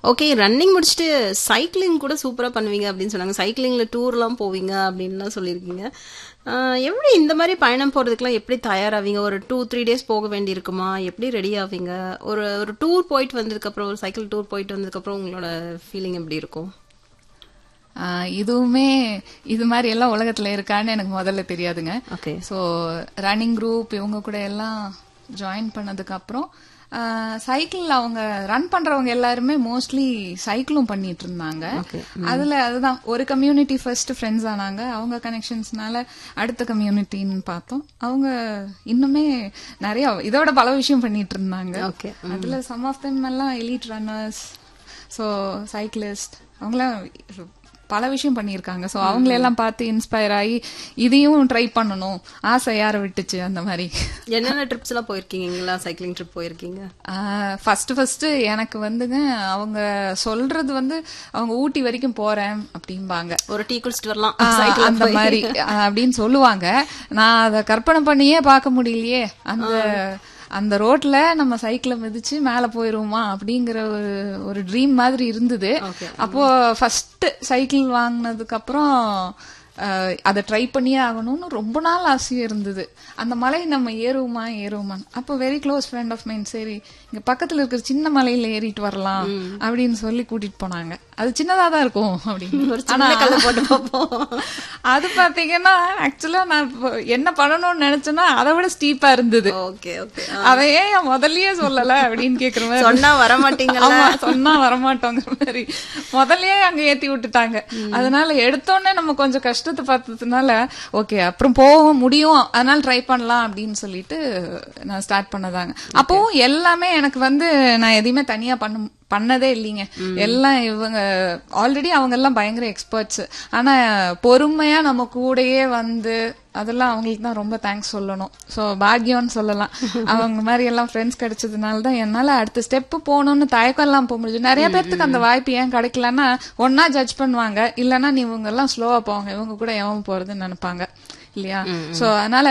Okay running முடிச்சுட்டு cycling கூட சூப்பரா பண்ணுவீங்க அப்படின்னு சொன்னாங்க சைக்கிளிங்ல டூர்லாம் போவீங்க அப்படின்லாம் சொல்லியிருக்கீங்க ஆஹ் எப்படி இந்த மாதிரி பயணம் போறதுக்குலாம் எப்படி தயாராவீங்க ஒரு டூ த்ரீ டேஸ் போக வேண்டியிருக்குமா எப்படி ரெடி ஆவீங்க ஒரு ஒரு டூர் போயிட்டு வந்ததுக்கு அப்புறம் ஒரு சைக்கிள் டூர் போயிட்டு வந்ததுக்கு அப்புறம் உங்களோட ஃபீலிங் எப்படி இருக்கும் ஆஹ் இதுவுமே இது மாதிரி எல்லாம் உலகத்துல இருக்கான்னு எனக்கு முதல்ல தெரியாதுங்க ஓகே ஸோ ரன்னிங் குரூப் இவங்க கூட எல்லாம் ஜாயின் பண்ணதுக்கு அப்புறம் சைக்கிள் அவங்க ரன் பண்றவங்க எல்லாருமே மோஸ்ட்லி சைக்கிளும் பண்ணிட்டு இருந்தாங்க ஓகே அதுல அதுதான் ஒரு கம்யூனிட்டி ஃபர்ஸ்ட் ஃப்ரெண்ட்ஸ் ஆனாங்க அவங்க கனெக்ஷன்ஸ்னால அடுத்த கம்யூனிட்டின்னு பார்த்தோம் அவங்க இன்னுமே நிறைய இதோட பல விஷயம் பண்ணிட்டு இருந்தாங்க ஓகே அதுல சம் ஆஃப் தெம் எல்லாம் எலிட் ரன்னர்ஸ் ஸோ சைக்கிளிஸ்ட் அவங்களாம் பல விஷயம் பண்ணியிருக்காங்க ஸோ அவங்களெல்லாம் பார்த்து இன்ஸ்பயர் ஆகி இதையும் ட்ரை பண்ணணும் ஆசை யாரை விட்டுச்சு அந்த மாதிரி என்னென்ன ட்ரிப்ஸ் எல்லாம் போயிருக்கீங்களா சைக்கிளிங் ட்ரிப் போயிருக்கீங்க ஃபர்ஸ்ட் ஃபர்ஸ்ட் எனக்கு வந்துங்க அவங்க சொல்றது வந்து அவங்க ஊட்டி வரைக்கும் போறேன் அப்படிம்பாங்க ஒரு டீ குடிச்சிட்டு வரலாம் ஆ, சைக்கிள் அந்த மாதிரி ஆ, அப்படின்னு சொல்லுவாங்க நான் அதை கற்பனை பண்ணியே பார்க்க முடியலையே அந்த அந்த ரோட்ல நம்ம சைக்கிளை மிதிச்சு மேல போயிருவோமா அப்படிங்கிற ஒரு ஒரு ட்ரீம் மாதிரி இருந்தது Okay. அப்போ ஃபர்ஸ்ட் சைக்கிள் வாங்கினதுக்கு அப்புறம் அஹ், அதை ட்ரை பண்ணியே ஆகணும்னு ரொம்ப நாள் ஆசையா இருந்தது அந்த மலை நம்ம ஏறுவோமா ஏறுவோமா அப்போ very close friend of mind சரி இங்க பக்கத்துல இருக்கிற சின்ன மலையில ஏறிட்டு வரலாம் அப்படின்னு சொல்லி கூட்டிட்டு போனாங்க அது சின்னதா தான் இருக்கும் அப்படின்னு ஒரு சின்ன கல்ல போட்டு பார்ப்போம் அது பாத்தீங்கன்னா ஆக்சுவலா நான் இப்போ என்ன பண்ணணும்னு நினைச்சேன்னா அதை விட ஸ்டீப்பா இருந்தது ஓகே ஓகே அதை ஏன் என் முதல்லயே சொல்லல அப்படின்னு கேக்குற மாதிரி சொன்னா வர மாட்டீங்கல்ல ஆமா சொன்னா வரமாட்டோங்கிற மாதிரி முதல்லயே அங்க ஏத்தி விட்டுட்டாங்க அதனால எடுத்தோடனே நம்ம கொஞ்சம் கஷ்டத்தை பார்த்ததுனால ஓகே அப்புறம் போக முடியும் அதனால ட்ரை பண்ணலாம் அப்படின்னு சொல்லிட்டு நான் ஸ்டார்ட் பண்ணதாங்க அப்பவும் எல்லாமே எனக்கு வந்து நான் எதையுமே தனியா பண்ண பண்ணதே இல்லைங்க எல்லாம் இவங்க ஆல்ரெடி அவங்க எல்லாம் பயங்கர எக்ஸ்பர்ட்ஸ் ஆனா பொறுமையா நம்ம கூடயே வந்து அதெல்லாம் அவங்களுக்கு தான் ரொம்ப தேங்க்ஸ் சொல்லணும் ஸோ பாக்யம்னு சொல்லலாம் அவங்க மாதிரி எல்லாம் ஃப்ரெண்ட்ஸ் கிடைச்சதுனால தான் என்னால அடுத்த ஸ்டெப் போகணும்னு தயக்கம் எல்லாம் போக முடிஞ்சு நிறைய பேர்த்துக்கு அந்த வாய்ப்பு ஏன் கிடைக்கலன்னா ஒன்னா ஜட்ஜ் பண்ணுவாங்க இல்லைன்னா நீ இவங்க எல்லாம் ஸ்லோவா போவாங்க இவங்க கூட எவன் போறதுன்னு நினைப்பாங்க இல்லையா சோ அதனால